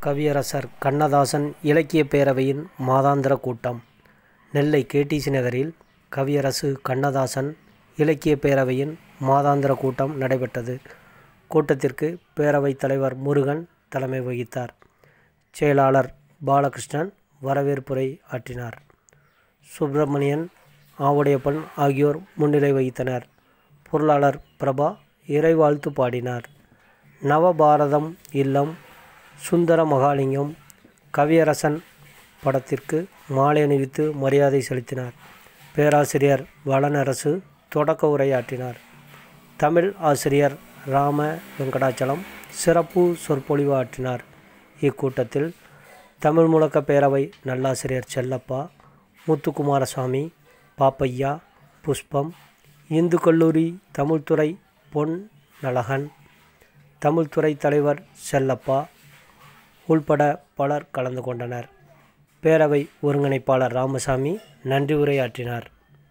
கவியரசர் கண்ணதாசன் இலக்கிய பேரவையின் மாதாந்திர கூட்டம் நெல்லை கேடிசி நகரில் கவியரசு கண்ணதாசன் இலக்கிய பேரவையின் மாதாந்திர கூட்டம் நடைபெற்றது கூட்டத்திற்கு பேரவைத் தலைவர் முருகன் தலைமை வகித்தார் செயலாளர் பாலகிருஷ்ணன் வரவேற்புரை ஆற்றினார் சுப்பிரமணியன் ஆவுடையப்பன் ஆகியோர் முன்னிலை வகித்தனர் பொருளாளர் பிரபா இறைவாழ்த்து பாடினார் நவபாரதம் இல்லம் சுந்தர மகாலிங்கம் கவியரசன் படத்திற்கு மாலை அணிவித்து மரியாதை செலுத்தினார் பேராசிரியர் வளனரசு தொடக்க உரையாற்றினார் தமிழ் ஆசிரியர் ராம வெங்கடாச்சலம் சிறப்பு சொற்பொழிவு ஆற்றினார் இக்கூட்டத்தில் தமிழ் முழக்க பேரவை நல்லாசிரியர் செல்லப்பா முத்துக்குமாரசாமி பாப்பையா புஷ்பம் இந்து கல்லூரி தமிழ்துறை பொன் நலகன் தமிழ்துறை தலைவர் செல்லப்பா உள்பட பலர் கலந்து கொண்டனர் பேரவை ஒருங்கிணைப்பாளர் ராமசாமி நன்றி உரையாற்றினார்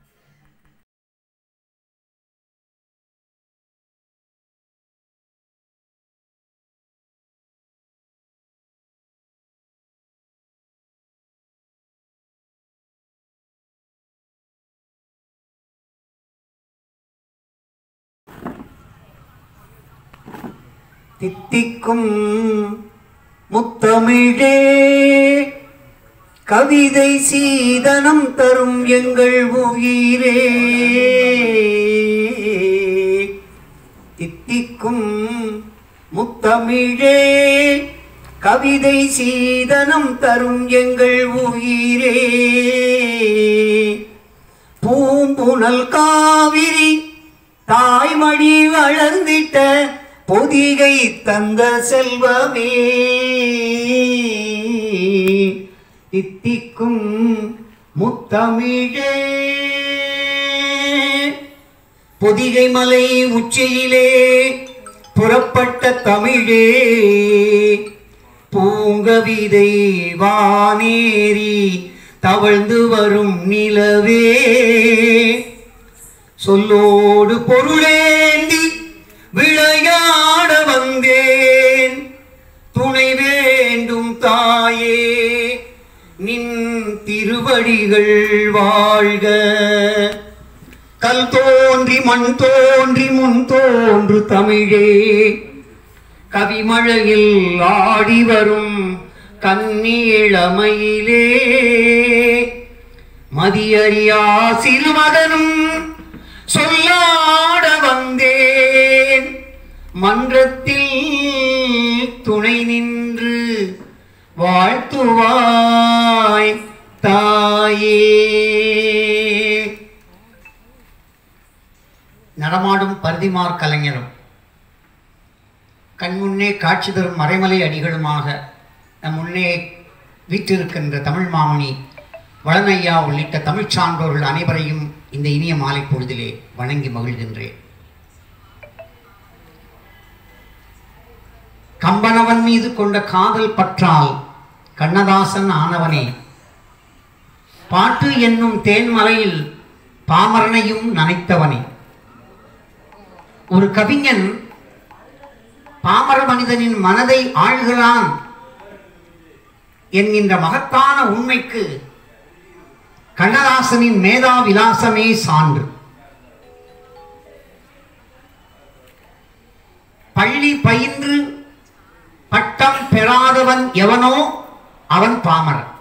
தித்திக்கும் முத்தமிழே கவிதை சீதனம் தரும் எங்கள் உயிரே தித்திக்கும் முத்தமிழே கவிதை சீதனம் தரும் எங்கள் உயிரே பூம்புணல் காவிரி தாய்மடி வளர்ந்திட்ட பொதிகை தந்த செல்வமே தித்திக்கும் முத்தமிழே பொதிகை மலை உச்சியிலே புறப்பட்ட தமிழே பூங்கவிதை வானேறி தவழ்ந்து வரும் நிலவே சொல்லோடு பொருளேந்தி விளையாட வந்தேன் துணை வேண்டும் தாயே நின் திருவடிகள் வாழ்க கல் தோன்றி மண் தோன்றி முன் தோன்று தமிழே கவிமழையில் ஆடி வரும் கண்ணீளமையிலே மதியறியா சிறுமகனும் சொல்லாட வந்தேன் மன்றத்தில் துணை நின்று வாழ்த்துவாய் தாயே நடமாடும் பருதிமார் கலைஞரும் கண்முன்னே காட்சி தரும் மறைமலை அடிகளுமாக நம் முன்னே வீற்றிருக்கின்ற தமிழ் மாமணி வளனையா உள்ளிட்ட தமிழ்ச் சான்றோர்கள் அனைவரையும் இந்த இனிய மாலை பொழுதிலே வணங்கி மகிழ்கின்றேன் கம்பனவன் மீது கொண்ட காதல் பற்றால் கண்ணதாசன் ஆனவனே பாட்டு என்னும் தேன்மலையில் பாமரனையும் நனைத்தவனே ஒரு கவிஞன் பாமர மனிதனின் மனதை ஆழ்கிறான் என்கின்ற மகத்தான உண்மைக்கு கண்ணதாசனின் மேதா விலாசமே சான்று பள்ளி பயின்று பட்டம் பெறாதவன் எவனோ அவன் பாமரன்